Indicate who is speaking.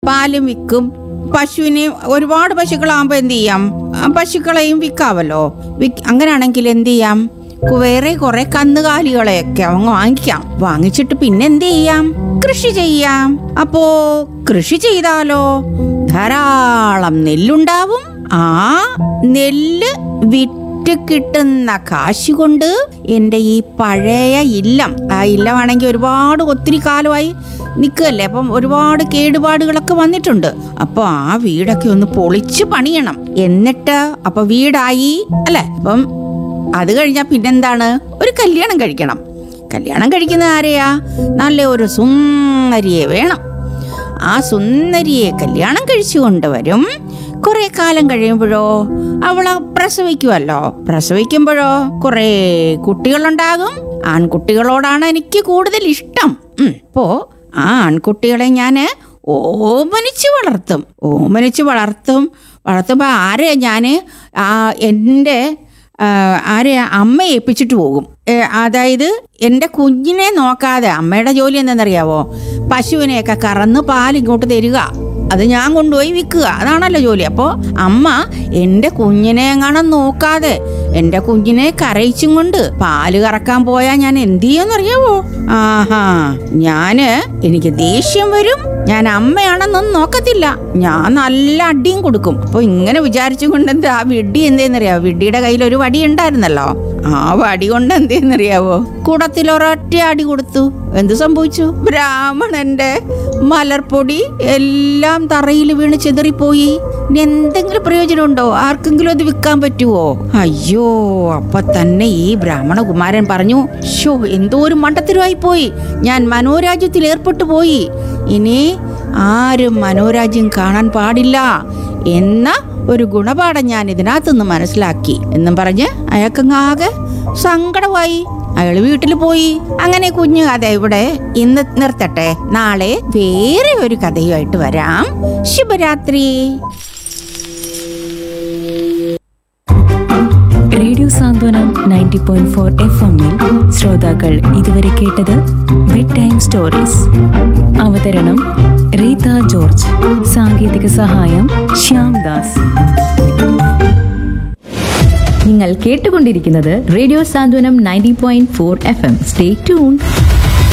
Speaker 1: പാലും വിൽക്കും പശുവിനെ ഒരുപാട് പശുക്കളാകുമ്പോൾ എന്ത് ചെയ്യാം ആ പശുക്കളെയും വിൽക്കാമല്ലോ വിക് അങ്ങനെയാണെങ്കിൽ എന്ത് ചെയ്യാം കു- വേറെ കുറെ കന്നുകാലികളെയൊക്കെ അങ്ങ് വാങ്ങിക്കാം വാങ്ങിച്ചിട്ട് പിന്നെ എന്ത് ചെയ്യാം കൃഷി ചെയ്യാം അപ്പോ കൃഷി ചെയ്താലോ ധാരാളം നെല്ലുണ്ടാവും ആ നെല്ല് വിറ്റ് കിട്ടുന്ന കാശ് കൊണ്ട് എൻ്റെ ഈ പഴയ ഇല്ലം ആ ഇല്ലമാണെങ്കിൽ ഒരുപാട് ഒത്തിരി കാലമായി നിൽക്കുകയല്ലേ അപ്പം ഒരുപാട് കേടുപാടുകളൊക്കെ വന്നിട്ടുണ്ട് അപ്പോൾ ആ വീടൊക്കെ ഒന്ന് പൊളിച്ച് പണിയണം എന്നിട്ട് അപ്പൊ വീടായി അല്ലേ അപ്പം അത് കഴിഞ്ഞാൽ പിന്നെന്താണ് ഒരു കല്യാണം കഴിക്കണം കല്യാണം കഴിക്കുന്ന ആരെയാ നല്ല ഒരു സുന്ദരിയെ വേണം ആ സുന്ദരിയെ കല്യാണം കഴിച്ചു കൊണ്ടുവരും കുറെ കാലം കഴിയുമ്പോഴോ അവള് പ്രസവിക്കുമല്ലോ പ്രസവിക്കുമ്പോഴോ കുറെ കുട്ടികളുണ്ടാകും ആൺകുട്ടികളോടാണ് എനിക്ക് കൂടുതൽ ഇഷ്ടം ഉം. അപ്പോ ആ ആൺകുട്ടികളെ ഞാൻ ഓമനിച്ച് വളർത്തും ഓമനിച്ച് വളർത്തും വളർത്തുമ്പോൾ ആരെയാ ഞാൻ ആ എൻ്റെ ആ, ആരെ അമ്മയെ ഏൽപ്പിച്ചിട്ട് പോകും ഏ, അതായത് എൻ്റെ കുഞ്ഞിനെ നോക്കാതെ അമ്മയുടെ ജോലി എന്താണെന്നറിയാവോ പശുവിനെയൊക്കെ കറന്ന് പാൽ ഇങ്ങോട്ട് തരിക അത് ഞാൻ കൊണ്ടുപോയി വിൽക്കുക അതാണല്ലോ ജോലി അപ്പോൾ അമ്മ എൻ്റെ കുഞ്ഞിനെ എങ്ങാനും നോക്കാതെ എൻ്റെ കുഞ്ഞിനെ കരയിച്ചും കൊണ്ട് പാല് കറക്കാൻ പോയാൽ ഞാൻ എന്ത് ചെയ്യുമെന്നറിയാവോ ആഹാ ഞാന് എനിക്ക് ദേഷ്യം വരും ഞാൻ അമ്മയാണെന്നൊന്നും നോക്കത്തില്ല ഞാൻ നല്ല അടിയും കൊടുക്കും അപ്പൊ ഇങ്ങനെ വിചാരിച്ചുകൊണ്ട് എന്താ ആ വിഡ്ഡി എന്തേന്നറിയാവോ വിഡ്ഡിയുടെ കയ്യിൽ ഒരു വടി ഉണ്ടായിരുന്നല്ലോ ആ വടി കൊണ്ട് എന്തേന്നറിയാവോ കുടത്തിൽ ഒരൊറ്റ അടി കൊടുത്തു എന്ത് സംഭവിച്ചു ബ്രാഹ്മണന്റെ മലർപ്പൊടി എല്ലാം തറയിൽ വീണ് ചിതറിപ്പോയി ഇനി എന്തെങ്കിലും പ്രയോജനമുണ്ടോ ആർക്കെങ്കിലും അത് വിൽക്കാൻ പറ്റുമോ അയ്യോ അപ്പൊ തന്നെ ഈ ബ്രാഹ്മണ കുമാരൻ പറഞ്ഞു ഷോ എന്തോ ഒരു മണ്ടത്തിലുമായി പോയി ഞാൻ മനോരാജ്യത്തിൽ ഏർപ്പെട്ടു പോയി ഇനി ആരും മനോരാജ്യം കാണാൻ പാടില്ല എന്ന ഒരു ഗുണപാഠം ഞാൻ ഇതിനകത്തുനിന്ന് മനസ്സിലാക്കി എന്നും പറഞ്ഞ് അയാൾക്കങ്ങാകെ സങ്കടമായി അയാൾ വീട്ടിൽ പോയി അങ്ങനെ കുഞ്ഞു കഥ ഇവിടെ ഇന്ന് നിർത്തട്ടെ നാളെ വേറെ ഒരു കഥയുമായിട്ട് വരാം ശുഭരാത്രി
Speaker 2: radio Santhwanam ninety point four F എമ്മിൽ ശ്രോതാക്കൾ ഇതുവരെ കേട്ടത് ബെഡ് ടൈം സ്റ്റോറീസ് അവതരണം റീത ജോർജ് സാങ്കേതിക സഹായം ശ്യാം ദാസ്
Speaker 3: നിങ്ങൾ കേട്ടുകൊണ്ടിരിക്കുന്നത് radio Santhwanam ninety point four F M stay tune